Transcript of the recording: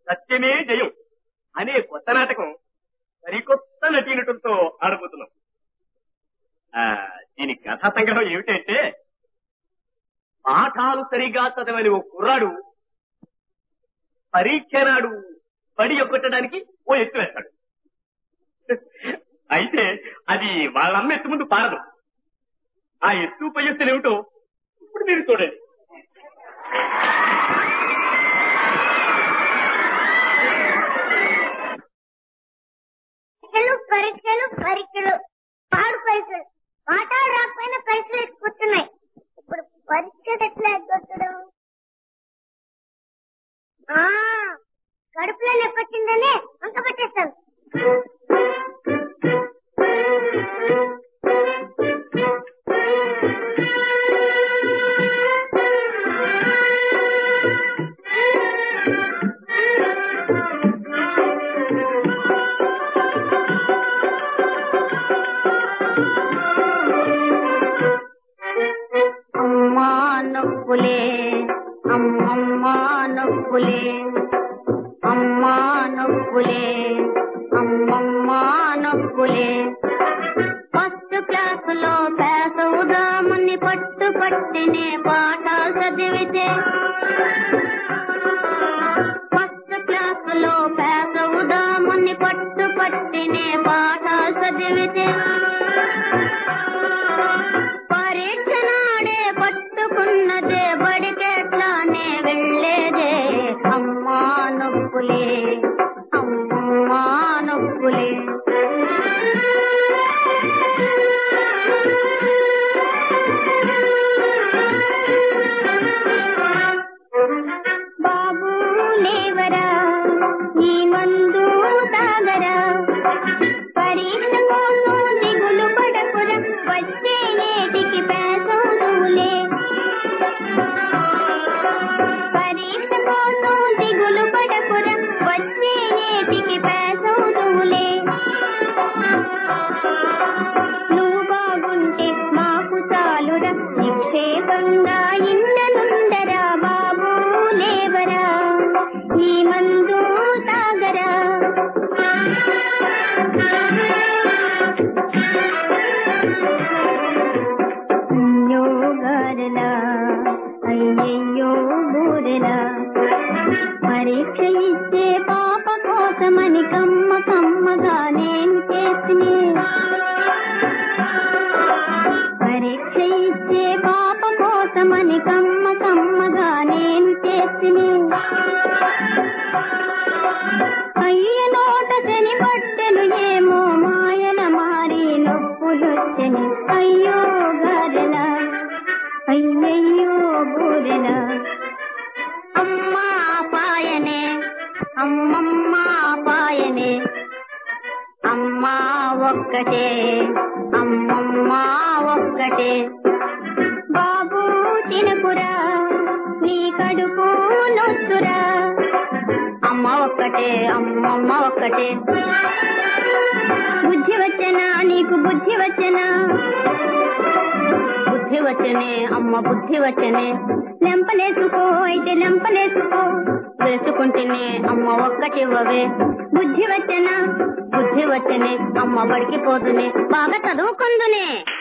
సత్యమే జయం అనే కొత్త నాటకం సరికొత్త నటీనటులతో ఆడబోతున్నాం ఆ, దీని కథా సంగ్రహం ఏమిటంటే పాఠాలు సరిగా చదవని ఓ కుర్రాడు పరీక్ష నాడు బడి ఎక్కొట్టడానికి ఓ ఎత్తు వేస్తాడు అయితే అది వాళ్ళమ్మ ఎత్తు ముందు పారదు ఆ ఎత్తు పై ఎత్తులు ఏమిటో ఇప్పుడు మీరు చూడండి పరీక్షలు పరీక్షలు పరీక్షలు పాడు పరీక్షలు పాఠాలు రాకపోయినా పరీక్షలు ఎక్కుతున్నాయి ఇప్పుడు పరీక్ష ఎట్లా ఎగ్గొట్టడం ఆ, కడుపులో నొప్పి వచ్చిందనే అంక పెట్టేస్తాను అమ్మా నొప్పులే అమ్మమ్మా నొప్పులే అమ్మా నొప్పులే అమ్మమ్మా నొప్పులే ఫస్ట్ క్లాసులో పేస ఉదామని పట్టు పట్టినే పాఠాలు చదివితే ఫస్ట్ క్లాసులో పేస ఉదామని పట్టు పట్టినే పాఠాలు చదివితే పరీక్ష నాడే పట్టుకున్నదే బడికెట్లానే వెళ్ళేదే అమ్మా నొప్పులే అమ్మా నొప్పులే బాబు లేవరా ఈ మందు తాగరా పరీక్ష కోసం దిగులు పడకురా వచ్చే ఏటికి పేసవులే పరీక్ష కోసం దిగులు పడకురా వచ్చే ఏటికి పేసవులే నువ్వు బాగుంటే మాకు చాలురా నిక్షేపంగా ఇన్ననుండరా బాబు లేవరా ఈ మందు తాగరా అయ్యో గారెలా అయ్యయ్యో బూరెలా పరీక్ష ఇచ్చే పాప కోసమని కమ్మ కమ్మగా నేను చేసినే పరీక్ష ఇచ్చే పాప కోసమని కమ్మ కమ్మగా నేను చేసినే అయ్య నోట శని పట్టెలు ఏమో మాయల మారి నొప్పులొచ్చని అయ్యో గారెల అయ్యయ్యో బూరెల అమ్మా పాయనే అమ్మమ్మ పాయనే అమ్మా ఒక్కటే అమ్మమ్మ ఒక్కటే బాబు తినకురా నీ కడుపు నొత్తురా అమ్మ ఒక్కటే అమ్మమ్మ ఒక్కటే బుద్ధి వచ్చనా నీకు బుద్ధి వచ్చనా బుద్ధి వచ్చనే అమ్మ బుద్ధి వచ్చనే లెంపలేసుకో అయితే లెంపలేసుకో వేసుకుంటేనే అమ్మ ఒక్కటివ్వవే బుద్ధి వచ్చనా బుద్ధి వచ్చనే అమ్మ బడికి పోతునే బాగా చదువుకుందునే